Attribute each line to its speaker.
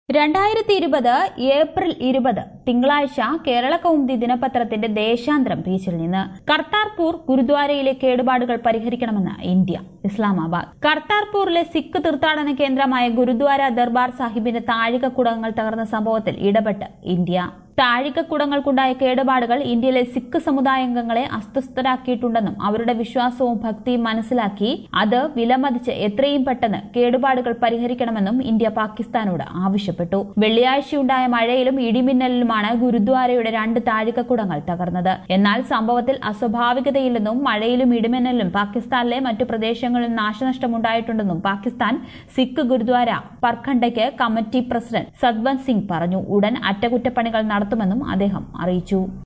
Speaker 1: രണ്ടായിരത്തി ഇരുപത് ഏപ്രിൽ ഇരുപത് തിങ്കളാഴ്ച കേരള കൗമുദി ദിനപത്രത്തിന്റെ ദേശാന്തരം പേജിൽ നിന്ന് കർത്താർപൂർ ഗുരുദ്വാരയിലെ കേടുപാടുകൾ പരിഹരിക്കണമെന്ന് ഇന്ത്യ ഇസ്ലാമാബാദ് കർത്താർപൂരിലെ സിഖ് തീർത്ഥാടന കേന്ദ്രമായ ഗുരുദ്വാര ദർബാർ സാഹിബിന്റെ താഴികക്കുടങ്ങൾ തകർന്ന സംഭവത്തിൽ ഇടപെട്ട് ഇന്ത്യ താഴികക്കുടങ്ങൾക്കുണ്ടായ കേടുപാടുകൾ ഇന്ത്യയിലെ സിഖ് സമുദായാംഗങ്ങളെ അസ്വസ്ഥരാക്കിയിട്ടുണ്ടെന്നും അവരുടെ വിശ്വാസവും ഭക്തിയും മനസ്സിലാക്കി അത് വിലമതിച്ച് എത്രയും പെട്ടെന്ന് കേടുപാടുകൾ പരിഹരിക്കണമെന്നും ഇന്ത്യ പാകിസ്ഥാനോട് ആവശ്യപ്പെട്ടു വെള്ളിയാഴ്ചയുണ്ടായ മഴയിലും ഇടിമിന്നലിലുമാണ് ഗുരുദ്വാരയുടെ രണ്ട് താഴികക്കുടങ്ങൾ തകർന്നത് എന്നാൽ സംഭവത്തിൽ അസ്വാഭാവികതയില്ലെന്നും മഴയിലും ഇടിമിന്നലിലും പാകിസ്ഥാനിലെ മറ്റു പ്രദേശങ്ങളിലും നാശനഷ്ടമുണ്ടായിട്ടുണ്ടെന്നും പാകിസ്ഥാൻ സിഖ് ഗുരുദ്വാര പർഖണ്ഡയ്ക്ക് കമ്മിറ്റി പ്രസിഡന്റ് സദ്വന്ത് സിംഗ് പറഞ്ഞു ഉടൻ അറ്റകുറ്റപ്പണികൾ നടത്തുമെന്നും അദ്ദേഹം അറിയിച്ചു